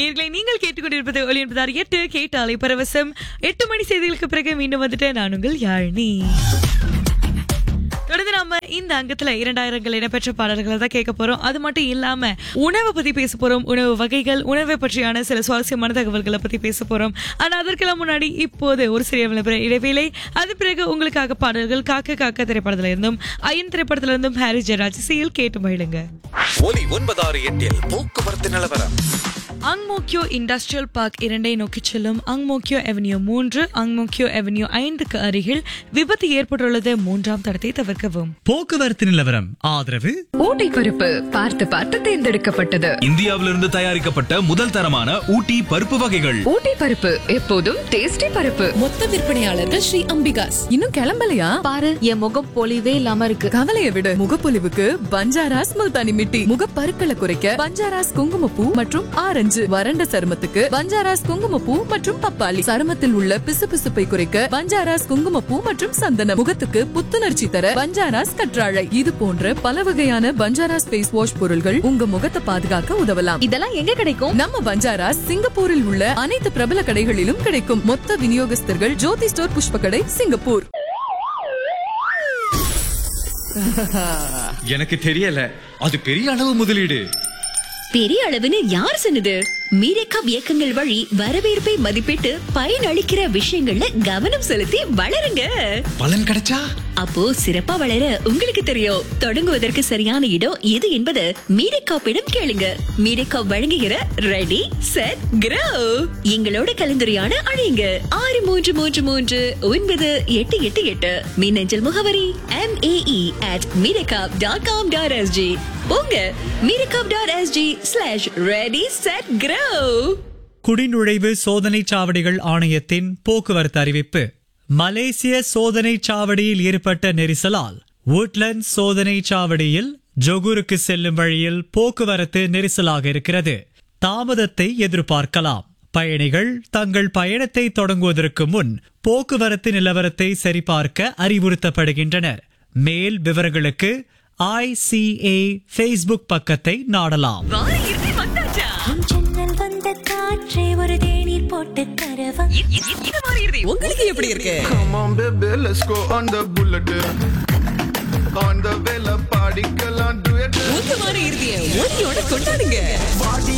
நேர்களை நீங்கள் கேட்டுக்கொண்டிருப்பது ஒளி என்பதார் எட்டு கேட்டாலை பரவசம் எட்டு மணி செய்திகளுக்கு பிறகு மீண்டும் வந்துட்டு நான் உங்கள் யாழினி தொடர்ந்து நாம இந்த அங்கத்துல இரண்டாயிரங்கள் இடம்பெற்ற பாடல்களை தான் கேட்க போறோம் அது மட்டும் இல்லாம உணவை பத்தி பேச போறோம் உணவு வகைகள் உணவை பற்றியான சில சுவாரஸ்யமான தகவல்களை பத்தி பேச போறோம் ஆனா அதற்கெல்லாம் முன்னாடி இப்போது ஒரு சிறிய விளம்பர இடைவேளை அது பிறகு உங்களுக்காக பாடல்கள் காக்க காக்க திரைப்படத்துல இருந்தும் அயன் திரைப்படத்துல இருந்தும் ஹாரி ஜெராஜ் சியில் கேட்டு மகிழுங்க ஒலி ஒன்பதாறு எட்டில் போக்குவரத்து நிலவரம் அங்மோக்கியோ இண்டஸ்ட்ரியல் பார்க் இரண்டை நோக்கி செல்லும் அங்மோக்கியோ அவென்யூ மூன்று அங்மோக்கியோ அவென்யூ ஐந்துக்கு அருகில் விபத்து ஏற்பட்டுள்ளது மூன்றாம் தடத்தை தவிர்க்கவும் போக்குவரத்து நிலவரம் ஆதரவு ஊட்டி பருப்பு பார்த்து பார்த்து தேர்ந்தெடுக்கப்பட்டது இந்தியாவிலிருந்து தயாரிக்கப்பட்ட முதல் தரமான ஊட்டி பருப்பு வகைகள் ஊட்டி பருப்பு எப்போதும் டேஸ்டி பருப்பு மொத்த விற்பனையாளர்கள் ஸ்ரீ அம்பிகாஸ் இன்னும் கிளம்பலையா பாரு என் முகம் பொலிவே இல்லாம இருக்கு கவலைய விடு முகப்பொலிவுக்கு பஞ்சாராஸ் முல்தானி மிட்டி முகப்பருக்களை குறைக்க பஞ்சாராஸ் குங்குமப்பூ மற்றும் ஆரஞ்சு வறண்ட சருமத்துக்கு பஞ்சாராஸ் குங்குமப்பூ மற்றும் பப்பாளி சருமத்தில் உள்ள பிசுபிசுப்பை குறைக்க பஞ்சாராஸ் குங்குமப்பூ மற்றும் சந்தனம் முகத்துக்கு புத்துணர்ச்சி தர பஞ்சாராஸ் கற்றாழை இது போன்ற பல வகையான பஞ்சாராஸ் ஃபேஸ் வாஷ் பொருள்கள் உங்க முகத்தை பாதுகாக்க உதவலாம் இதெல்லாம் எங்க கிடைக்கும் நம்ம பஞ்சாராஸ் சிங்கப்பூரில் உள்ள அனைத்து பிரபல கடைகளிலும் கிடைக்கும் மொத்த விநியோகஸ்தர்கள் ஜோதி ஸ்டோர் புஷ்ப கடை சிங்கப்பூர் எனக்கு தெரியல அது பெரிய அளவு முதலீடு பெரிய அளவுன்னு யார் சொன்னது மீரேக்காப் இயக்கங்கள் வழி வரவேற்பை மதிப்பிட்டு பயனளிக்கிற விஷயங்கள்ல கவனம் செலுத்தி வளருங்க பலன் கிடைச்சா அப்போ சிறப்பா வளர உங்களுக்கு தெரியும் தொடங்குவதற்கு சரியான இடம் எது என்பது மீரேக்காப்பிடம் கேளுங்க மீரேக்காப் வழங்குகிற ரெடி செட் கிரோ எங்களோட கலந்துரையாட அழையுங்க ஆறு மூன்று மூன்று மூன்று ஒன்பது எட்டு எட்டு எட்டு மின்னஞ்சல் முகவரி எம் ஏஇ அட் மீரேக்காப் டாட் காம் டாட் எஸ்ஜி போங்க மீரேக்காப் dot SG slash ready set grow குடிநுழைவு சோதனை சாவடிகள் ஆணையத்தின் போக்குவரத்து அறிவிப்பு மலேசிய சோதனை சாவடியில் ஏற்பட்ட நெரிசலால் woodlands சோதனை சாவடியில் ஜொகூருக்கு செல்லும் வழியில் போக்குவரத்து நெரிசலாக இருக்கிறது தாமதத்தை எதிர்பார்க்கலாம் பயணிகள் தங்கள் பயணத்தை தொடங்குவதற்கு முன் போக்குவரத்து நிலவரத்தை சரிபார்க்க அறிவுறுத்தப்படுகின்றனர் மேல் விவரங்களுக்கு ஐசிஏ ஃபேஸ்புக் பக்கத்தை நாடலாம் வார இறுதி வந்தாச்சா ஜன்னல் வந்த காற்றே ஒரு தேநீர் போட்டு தரவா இ- இ- இ- இது வார இறுதி உங்களுக்கு எப்படி இருக்கு Come on, baby, let's go on the bullet. On the vela party, girl, do it. உங்க வார இறுதிய ஒலியோட கொண்டாடுங்க Party